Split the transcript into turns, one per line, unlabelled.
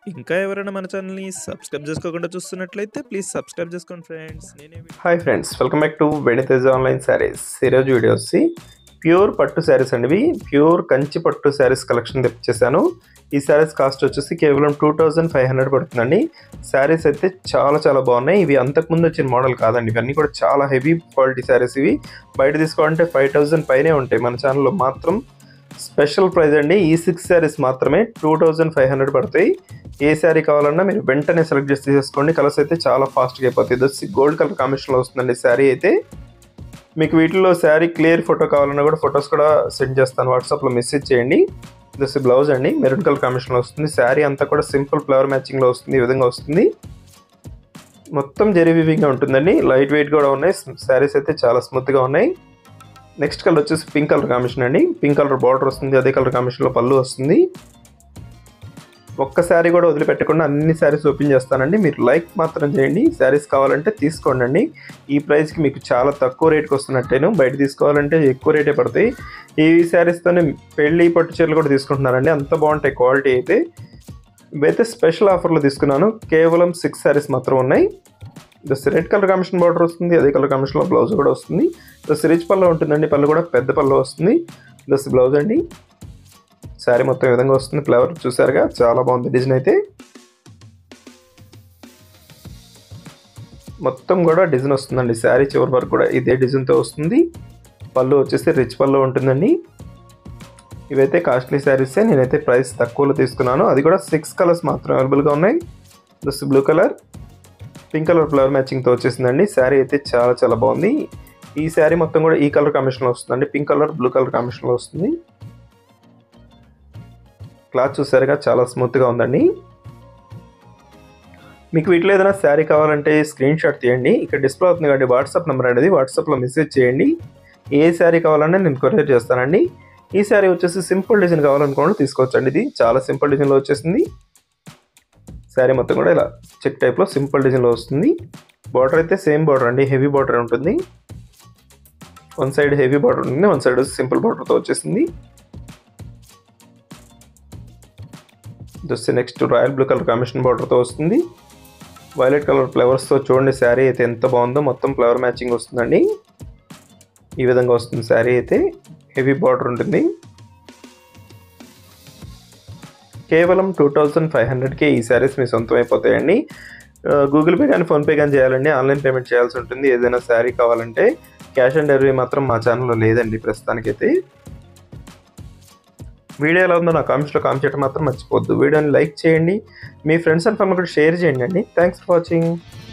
ఇంకా ఎవరైనా మన ఛానల్‌ని సబ్స్క్రైబ్ చేసుకోకుండా చూస్తున్నట్లయితే ప్లీజ్ సబ్స్క్రైబ్ చేసుకోండి ఫ్రెండ్స్. నేనే video
hi friends welcome back to Venitheja online sarees ఈరోజు వీడియో వచ్చి ప్యూర్ పట్టు శారీస్ అండి ఇవి ప్యూర్ కంచి పట్టు శారీస్ కలెక్షన్ తెప్పించేసాను ఈ శారీస్ కాస్ట్ వచ్చేసి కేవలం టూ థౌజండ్ ఫైవ్ హండ్రెడ్ పడుతుందండి శారీస్ అయితే చాలా చాలా బాగున్నాయి ఇవి అంతకుముందు వచ్చిన మోడల్ కాదండి ఇవన్నీ కూడా చాలా హెవీ క్వాలిటీ శారీస్ ఇవి బయట తీసుకోవాలంటే ఫైవ్ థౌజండ్ పైనే ఉంటాయి మన ఛానల్లో మాత్రం స్పెషల్ ప్రైస్ అండి ఈ సిక్స్ శారీస్ మాత్రమే టూ థౌజండ్ ఫైవ్ హండ్రెడ్ పడతాయి ఏ శారీ కావాలన్నా మీరు వెంటనే సెలెక్ట్ చేసి తీసేసుకోండి కలర్స్ అయితే చాలా ఫాస్ట్గా అయిపోతాయి ఇది వచ్చి గోల్డ్ కలర్ కాంబినేషన్లో వస్తుందండి శారీ అయితే మీకు వీటిలో శారీ క్లియర్ ఫోటో కావాలన్నా కూడా ఫొటోస్ కూడా సెండ్ చేస్తాను వాట్సాప్లో మెసేజ్ చేయండి ఇది వచ్చి బ్లౌజ్ అండి మెరూన్ కలర్ కాంబినేషన్లో వస్తుంది శారీ అంతా కూడా సింపుల్ ఫ్లవర్ మ్యాచింగ్లో వస్తుంది ఈ విధంగా వస్తుంది మొత్తం జెరీ వివింగ్గా ఉంటుందండి లైట్ వెయిట్ కూడా ఉన్నాయి శారీస్ అయితే చాలా స్మూత్గా ఉన్నాయి నెక్స్ట్ కలర్ వచ్చేసి పింక్ కలర్ కాంబినేషన్ అండి పింక్ కలర్ బార్డర్ వస్తుంది అదే కలర్ కాంబినేషన్లో పళ్ళు వస్తుంది ఒక్క శారీ కూడా వదిలిపెట్టకుండా అన్ని శారీస్ ఓపెన్ చేస్తానండి మీరు లైక్ మాత్రం చేయండి శారీస్ కావాలంటే తీసుకోండి అండి ఈ ప్రైస్కి మీకు చాలా తక్కువ రేట్కి వస్తున్నట్టేను బయట తీసుకోవాలంటే ఎక్కువ రేటే పడతాయి ఈ శారీస్తోనే పెళ్ళి పట్టు చీరలు కూడా తీసుకుంటున్నారండి అంత బాగుంటాయి క్వాలిటీ అయితే ఇవైతే స్పెషల్ ఆఫర్లో తీసుకున్నాను కేవలం సిక్స్ శారీస్ మాత్రం ఉన్నాయి just red colour combination border వస్తుంది అదే కలర్ కాంబినేషన్లో బ్లౌజ్ కూడా వస్తుంది జస్ట్ రిచ్ పళ్ళు ఉంటుందండి పళ్ళు కూడా పెద్ద పళ్ళు వస్తుంది జస్ట్ బ్లౌజ్ అండి శారీ మొత్తం ఈ విధంగా వస్తుంది ఫ్లవర్ చూసారుగా చాలా బాగుంది డిజైన్ అయితే మొత్తం కూడా డిజైన్ వస్తుందండి శారీ చివరి వరకు కూడా ఇదే డిజైన్తో వస్తుంది పళ్ళు వచ్చేసి రిచ్ పళ్ళు ఉంటుందండి ఇవైతే కాస్ట్లీ శారీసే నేనైతే ప్రైస్ తక్కువలో తీసుకున్నాను అది కూడా సిక్స్ కలర్స్ మాత్రం అవైలబుల్గా ఉన్నాయి plus blue colour pink colour flower మ్యాచింగ్తో వచ్చేసిందండి శారీ అయితే చాలా చాలా బాగుంది ఈ శారీ మొత్తం కూడా ఈ కలర్ కాంబినేషన్లో వస్తుందండి పింక్ కలర్ బ్లూ కలర్ కాంబినేషన్లో వస్తుంది క్లాత్ చూసారుగా చాలా స్మూత్గా ఉందండి మీకు వీటిలో ఏదైనా శారీ కావాలంటే స్క్రీన్ షాట్ తీయండి ఇక్కడ డిస్ప్లే అవుతుంది కాబట్టి వాట్సాప్ నెంబర్ అనేది వాట్సాప్లో మెసేజ్ చేయండి ఏ శారీ కావాలన్నా నేను కొరియర్ చేస్తానండి ఈ శారీ వచ్చేసి సింపుల్ డిజైన్ కావాలనుకోండి తీసుకోవచ్చండి ఇది చాలా సింపుల్ డిజైన్లో వచ్చేసింది శారీ మొత్తం కూడా ఇలా చెక్ టైప్లో సింపుల్ డిజైన్లో వస్తుంది బార్డర్ అయితే సేమ్ బార్డర్ అండి హెవీ బార్డర్ ఉంటుంది వన్ సైడ్ హెవీ బార్డర్ ఉంటుంది వన్ సైడ్ సింపుల్ బార్డర్తో వచ్చేసింది just next royal blue colour combination బార్డర్తో వస్తుంది వైలెట్ కలర్ ఫ్లవర్స్తో చూడండి శారీ అయితే ఎంత బాగుందో మొత్తం ఫ్లవర్ మ్యాచింగ్ వస్తుందండి ఈ విధంగా వస్తుంది శారీ అయితే హెవీ బార్డర్ ఉంటుంది కేవలం టూ థౌజండ్ ఫైవ్ హండ్రెడ్కే ఈ శారీస్ మీ సొంతం అయిపోతాయండి గూగుల్ పే కానీ ఫోన్పే కానీ చేయాలండి ఆన్లైన్ పేమెంట్ చేయాల్సి ఉంటుంది ఏదైనా శారీ కావాలంటే క్యాష్ ఆన్ డెలివరీ మాత్రం మా ఛానల్లో లేదండి ప్రస్తుతానికైతే వీడియో ఎలా ఉందో నా కామెంట్స్లో కామెంట్ చేయడం మాత్రం మర్చిపోద్దు వీడియోని లైక్ చేయండి మీ ఫ్రెండ్స్ అండ్ ఫ్యామిలీ కూడా షేర్ చేయండి అండి థ్యాంక్స్ ఫర్ వాచింగ్